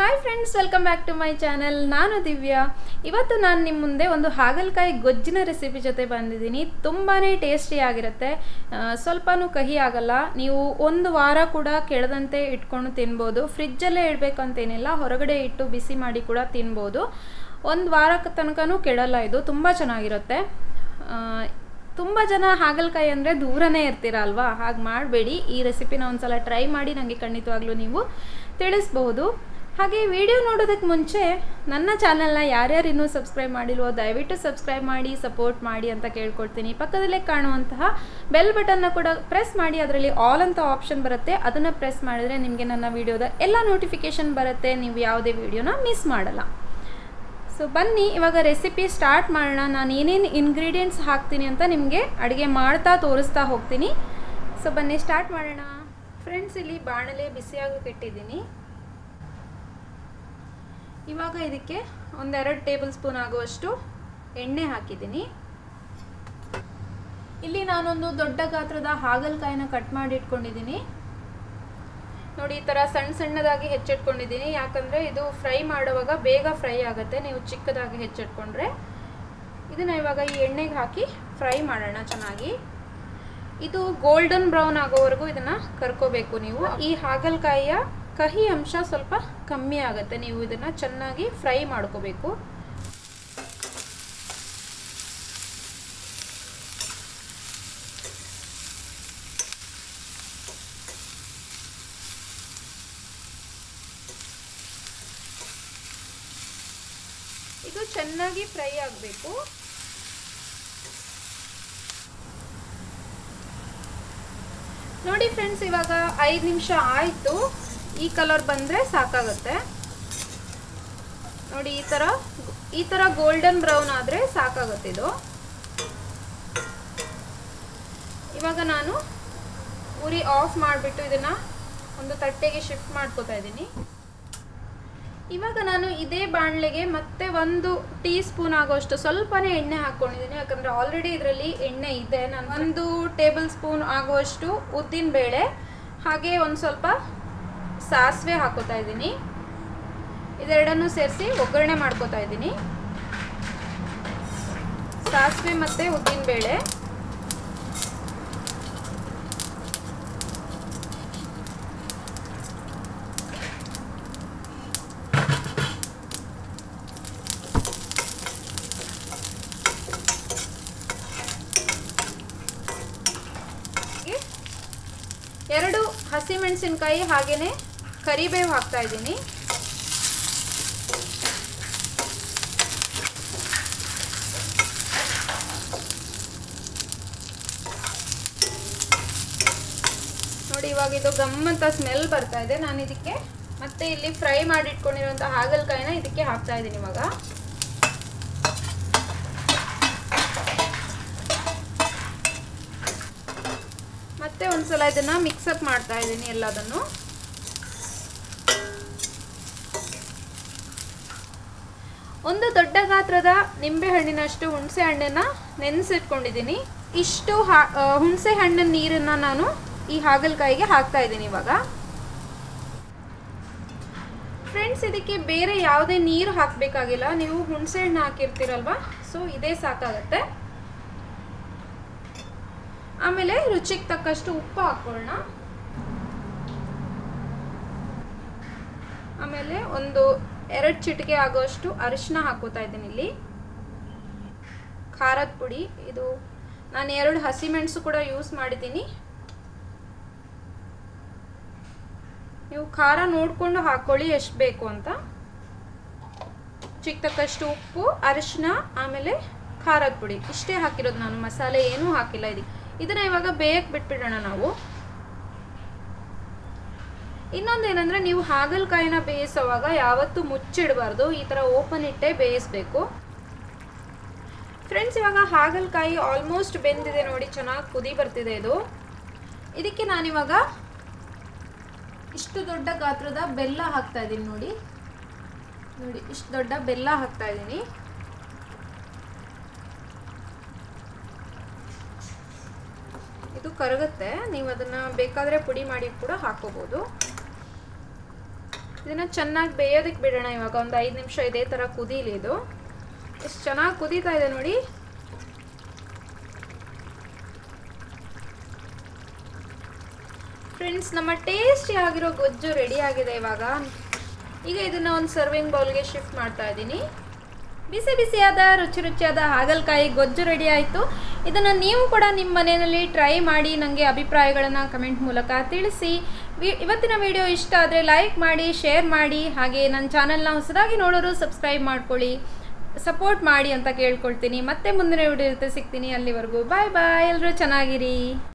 hi friends welcome back to my channel ನಾನು ದಿವ್ಯಾ ಇವತ್ತು ನಾನು ನಿಮ್ಮ ಮುಂದೆ ಒಂದು ಹಾಗಲಕಾಯಿ ಗೊಜ್ಜಿನ ರೆಸಿಪಿ ಜೊತೆ ಬಂದಿದ್ದೀನಿ ತುಂಬಾ ಟೇಸ್ಟಿಯಾಗಿರುತ್ತೆ ಸ್ವಲ್ಪನೂ ಕಹಿ ಆಗಲ್ಲ ನೀವು ಒಂದು ವಾರ ಕೂಡ ಕೆಳದಂತೆ ಇಟ್ಕೊಂಡು ತಿನ್ಬೋದು ಫ್ರಿಜ್ಜಲ್ಲೇ ಇಡಬೇಕು ಅಂತೇನಿಲ್ಲ ಹೊರಗಡೆ ಇಟ್ಟು ಬಿಸಿ ಮಾಡಿ ಕೂಡ ತಿನ್ಬೋದು ಒಂದು ವಾರಕ್ಕೆ ತನಕನೂ ಕೆಡಲ್ಲ ಇದು ತುಂಬ ಚೆನ್ನಾಗಿರುತ್ತೆ ಆ, ತುಂಬ ಜನ ಹಾಗಲಕಾಯಿ ಅಂದರೆ ದೂರನೇ ಇರ್ತೀರ ಅಲ್ವಾ ಹಾಗೆ ಮಾಡಬೇಡಿ ಈ ರೆಸಿಪಿನ ಒಂದ್ಸಲ ಟ್ರೈ ಮಾಡಿ ನನಗೆ ಖಂಡಿತವಾಗ್ಲೂ ನೀವು ತಿಳಿಸ್ಬಹುದು ಹಾಗೆ ವಿಡಿಯೋ ನೋಡೋದಕ್ಕೆ ಮುಂಚೆ ನನ್ನ ಚಾನಲ್ನ ಯಾರ್ಯಾರು ಇನ್ನೂ ಸಬ್ಸ್ಕ್ರೈಬ್ ಮಾಡಿಲ್ವೋ ದಯವಿಟ್ಟು ಸಬ್ಸ್ಕ್ರೈಬ್ ಮಾಡಿ ಸಪೋರ್ಟ್ ಮಾಡಿ ಅಂತ ಕೇಳ್ಕೊಳ್ತೀನಿ ಪಕ್ಕದಲ್ಲೇ ಕಾಣುವಂತಹ ಬೆಲ್ ಬಟನ್ನ ಕೂಡ ಪ್ರೆಸ್ ಮಾಡಿ ಅದರಲ್ಲಿ ಆಲ್ ಅಂತ ಆಪ್ಷನ್ ಬರುತ್ತೆ ಅದನ್ನು ಪ್ರೆಸ್ ಮಾಡಿದ್ರೆ ನಿಮಗೆ ನನ್ನ ವಿಡಿಯೋದ ಎಲ್ಲ ನೋಟಿಫಿಕೇಷನ್ ಬರುತ್ತೆ ನೀವು ಯಾವುದೇ ವಿಡಿಯೋನ ಮಿಸ್ ಮಾಡಲ್ಲ ಸೊ ಬನ್ನಿ ಇವಾಗ ರೆಸಿಪಿ ಸ್ಟಾರ್ಟ್ ಮಾಡೋಣ ನಾನು ಏನೇನು ಇಂಗ್ರೀಡಿಯೆಂಟ್ಸ್ ಹಾಕ್ತೀನಿ ಅಂತ ನಿಮಗೆ ಅಡುಗೆ ಮಾಡ್ತಾ ತೋರಿಸ್ತಾ ಹೋಗ್ತೀನಿ ಸೊ ಬನ್ನಿ ಸ್ಟಾರ್ಟ್ ಮಾಡೋಣ ಫ್ರೆಂಡ್ಸ್ ಇಲ್ಲಿ ಬಾಣಲೆ ಬಿಸಿಯಾಗೋಕೆ ಇಟ್ಟಿದ್ದೀನಿ ಇವಾಗ ಇದಕ್ಕೆ ಒಂದೆರಡು ಟೇಬಲ್ ಸ್ಪೂನ್ ಆಗುವಷ್ಟು ಎಣ್ಣೆ ಹಾಕಿದ್ದೀನಿ ಇಲ್ಲಿ ನಾನೊಂದು ದೊಡ್ಡ ಗಾತ್ರದ ಹಾಗಲಕಾಯಿನ ಕಟ್ ಮಾಡಿ ಇಟ್ಕೊಂಡಿದ್ದೀನಿ ನೋಡಿ ಈ ಥರ ಸಣ್ಣ ಸಣ್ಣದಾಗಿ ಹೆಚ್ಚಿಟ್ಕೊಂಡಿದ್ದೀನಿ ಯಾಕಂದರೆ ಇದು ಫ್ರೈ ಮಾಡುವಾಗ ಬೇಗ ಫ್ರೈ ಆಗುತ್ತೆ ನೀವು ಚಿಕ್ಕದಾಗಿ ಹೆಚ್ಚಿಟ್ಕೊಂಡ್ರೆ ಇದನ್ನು ಇವಾಗ ಈ ಎಣ್ಣೆಗೆ ಹಾಕಿ ಫ್ರೈ ಮಾಡೋಣ ಚೆನ್ನಾಗಿ ಇದು ಗೋಲ್ಡನ್ ಬ್ರೌನ್ ಆಗೋವರೆಗೂ ಇದನ್ನು ಕರ್ಕೋಬೇಕು ನೀವು ಈ ಹಾಗಲಕಾಯಿಯ ಕಹಿ ಅಂಶ ಸ್ವಲ್ಪ ಕಮ್ಮಿ ಆಗುತ್ತೆ ನೀವು ಇದನ್ನು ಚೆನ್ನಾಗಿ ಫ್ರೈ ಮಾಡ್ಕೋಬೇಕು ಇದು ಚೆನ್ನಾಗಿ ಫ್ರೈ ಆಗಬೇಕು ನೋಡಿ ಫ್ರೆಂಡ್ಸ್ ಇವಾಗ ಐದು ನಿಮಿಷ ಆಯಿತು ಈ ಕಲರ್ ಬಂದರೆ ಸಾಕಾಗುತ್ತೆ ನೋಡಿ ಈ ಥರ ಈ ಥರ ಗೋಲ್ಡನ್ ಬ್ರೌನ್ ಆದರೆ ಸಾಕಾಗುತ್ತೆ ಇದು ಇವಾಗ ನಾನು ಉರಿ ಆಫ್ ಮಾಡಿಬಿಟ್ಟು ಇದನ್ನು ಒಂದು ತಟ್ಟೆಗೆ ಶಿಫ್ಟ್ ಮಾಡ್ಕೋತಾ ಇದ್ದೀನಿ ಇವಾಗ ನಾನು ಇದೇ ಬಾಣಲೆಗೆ ಮತ್ತೆ ಒಂದು ಟೀ ಸ್ಪೂನ್ ಆಗೋಷ್ಟು ಸ್ವಲ್ಪನೇ ಎಣ್ಣೆ ಹಾಕ್ಕೊಂಡಿದ್ದೀನಿ ಯಾಕಂದರೆ ಆಲ್ರೆಡಿ ಇದರಲ್ಲಿ ಎಣ್ಣೆ ಇದೆ ನಾನು ಒಂದು ಟೇಬಲ್ ಸ್ಪೂನ್ ಆಗುವಷ್ಟು ಉದ್ದಿನ ಬೇಳೆ ಹಾಗೆ ಒಂದು ಸ್ವಲ್ಪ ಸಾಸಿವೆ ಹಾಕೋತಾ ಇದ್ದೀನಿ ಇದೆರಡನ್ನು ಸೇರಿಸಿ ಒಗ್ಗರಣೆ ಮಾಡ್ಕೋತಾ ಇದ್ದೀನಿ ಸಾಸಿವೆ ಮತ್ತು ಉದ್ದಿನ ಬೇಳೆ ಎರಡು ಹಸಿಮೆಣಸಿನ್ಕಾಯಿ ಹಾಗೆಯೇ ಕರಿಬೇವು ಹಾಕ್ತಾ ಇದ್ದೀನಿ ನೋಡಿ ಇವಾಗ ಇದು ಗಮ್ಮಂತ ಸ್ಮೆಲ್ ಬರ್ತಾ ಇದೆ ನಾನು ಇದಕ್ಕೆ ಮತ್ತೆ ಇಲ್ಲಿ ಫ್ರೈ ಮಾಡಿಟ್ಕೊಂಡಿರುವಂಥ ಹಾಗಲಕಾಯಿನ ಇದಕ್ಕೆ ಹಾಕ್ತಾ ಇದ್ದೀನಿ ಇವಾಗ ಮತ್ತೆ ಒಂದ್ಸಲ ಇದನ್ನ ಮಿಕ್ಸಪ್ ಮಾಡ್ತಾ ಇದ್ದೀನಿ ಎಲ್ಲದನ್ನು ಒಂದು ದೊಡ್ಡ ಗಾತ್ರದ ನಿಂಬೆ ಹಣ್ಣಿನಷ್ಟು ಹುಣಸೆ ಹಣ್ಣನ್ನ ನೆನೆಸಿಟ್ಕೊಂಡಿದ್ದೀನಿ ಇಷ್ಟು ಹುಣಸೆ ಹಣ್ಣಿನ ನೀರನ್ನ ನಾನು ಈ ಹಾಗಲಕಾಯಿಗೆ ಹಾಕ್ತಾ ಇದ್ದೀನಿ ಇವಾಗ ಫ್ರೆಂಡ್ಸ್ ಇದಕ್ಕೆ ಬೇರೆ ಯಾವುದೇ ನೀರು ಹಾಕಬೇಕಾಗಿಲ್ಲ ನೀವು ಹುಣಸೆ ಹಣ್ಣು ಹಾಕಿರ್ತೀರಲ್ವಾ ಸೊ ಇದೇ ಸಾಕಾಗತ್ತೆ ಆಮೇಲೆ ರುಚಿಗೆ ತಕ್ಕಷ್ಟು ಉಪ್ಪು ಹಾಕೊಳ್ಳೋಣ ಆಮೇಲೆ ಒಂದು ಎರಡು ಚಿಟಿಕೆ ಆಗೋಷ್ಟು ಅರಿಶಿನ ಹಾಕೋತಾ ಇದ್ದೀನಿ ಇಲ್ಲಿ ಖಾರದ ಪುಡಿ ಇದು ನಾನು ಎರಡು ಹಸಿಮೆಣಸು ಕೂಡ ಯೂಸ್ ಮಾಡಿದ್ದೀನಿ ನೀವು ಖಾರ ನೋಡಿಕೊಂಡು ಹಾಕೊಳ್ಳಿ ಎಷ್ಟು ಬೇಕು ಅಂತ ಚಿಕ್ಕ ತಕ್ಕಷ್ಟು ಉಪ್ಪು ಅರಿಶಿನ ಆಮೇಲೆ ಖಾರದ ಪುಡಿ ಇಷ್ಟೇ ಹಾಕಿರೋದು ನಾನು ಮಸಾಲೆ ಏನೂ ಹಾಕಿಲ್ಲ ಇದಕ್ಕೆ ಇದನ್ನ ಇವಾಗ ಬೇಯಕ್ಕೆ ಬಿಟ್ಬಿಡೋಣ ನಾವು ಇನ್ನೊಂದೇನೆಂದ್ರೆ ನೀವು ಹಾಗಲಕಾಯಿನ ಬೇಯಿಸುವಾಗ ಯಾವತ್ತೂ ಮುಚ್ಚಿಡಬಾರ್ದು ಈ ಥರ ಓಪನ್ ಇಟ್ಟೆ ಬೇಯಿಸ್ಬೇಕು ಫ್ರೆಂಡ್ಸ್ ಇವಾಗ ಹಾಗಲಕಾಯಿ ಆಲ್ಮೋಸ್ಟ್ ಬೆಂದಿದೆ ನೋಡಿ ಚೆನ್ನಾಗಿ ಕುದಿ ಬರ್ತಿದೆ ಇದು ಇದಕ್ಕೆ ನಾನಿವಾಗ ಇಷ್ಟು ದೊಡ್ಡ ಗಾತ್ರದ ಬೆಲ್ಲ ಹಾಕ್ತಾ ಇದ್ದೀನಿ ನೋಡಿ ನೋಡಿ ಇಷ್ಟು ದೊಡ್ಡ ಬೆಲ್ಲ ಹಾಕ್ತಾ ಇದ್ದೀನಿ ಇದು ಕರಗುತ್ತೆ ನೀವು ಅದನ್ನು ಬೇಕಾದರೆ ಪುಡಿ ಮಾಡಿ ಕೂಡ ಹಾಕೋಬೋದು ಇದನ್ನು ಚೆನ್ನಾಗಿ ಬೇಯೋದಕ್ಕೆ ಬಿಡೋಣ ಇವಾಗ ಒಂದು ಐದು ನಿಮಿಷ ಇದೇ ಥರ ಕುದೀಲಿ ಇದು ಎಷ್ಟು ಚೆನ್ನಾಗಿ ಕುದೀತಾ ಇದೆ ನೋಡಿ ಫ್ರೆಂಡ್ಸ್ ನಮ್ಮ ಟೇಸ್ಟಿ ಆಗಿರೋ ಗೊಜ್ಜು ರೆಡಿ ಆಗಿದೆ ಇವಾಗ ಈಗ ಇದನ್ನು ಒಂದು ಸರ್ವಿಂಗ್ ಬೌಲ್ಗೆ ಶಿಫ್ಟ್ ಮಾಡ್ತಾ ಇದ್ದೀನಿ ಬಿಸಿ ಬಿಸಿಯಾದ ರುಚಿ ರುಚಿಯಾದ ಹಾಗಲಕಾಯಿ ಗೊಜ್ಜು ರೆಡಿ ಆಯಿತು ಇದನ್ನು ನೀವು ಕೂಡ ನಿಮ್ಮ ಮನೆಯಲ್ಲಿ ಟ್ರೈ ಮಾಡಿ ನನಗೆ ಅಭಿಪ್ರಾಯಗಳನ್ನು ಕಮೆಂಟ್ ಮೂಲಕ ತಿಳಿಸಿ ವಿ ಇವತ್ತಿನ ವಿಡಿಯೋ ಇಷ್ಟ ಆದರೆ ಲೈಕ್ ಮಾಡಿ ಶೇರ್ ಮಾಡಿ ಹಾಗೆ ನನ್ನ ಚಾನಲ್ನ ಹೊಸದಾಗಿ ನೋಡೋರು ಸಬ್ಸ್ಕ್ರೈಬ್ ಮಾಡ್ಕೊಳ್ಳಿ ಸಪೋರ್ಟ್ ಮಾಡಿ ಅಂತ ಕೇಳ್ಕೊಳ್ತೀನಿ ಮತ್ತೆ ಮುಂದಿನ ವಿಡಿಯೋ ಜೊತೆ ಸಿಗ್ತೀನಿ ಅಲ್ಲಿವರೆಗೂ ಬಾಯ್ ಬಾಯ್ ಎಲ್ಲರೂ ಚೆನ್ನಾಗಿರಿ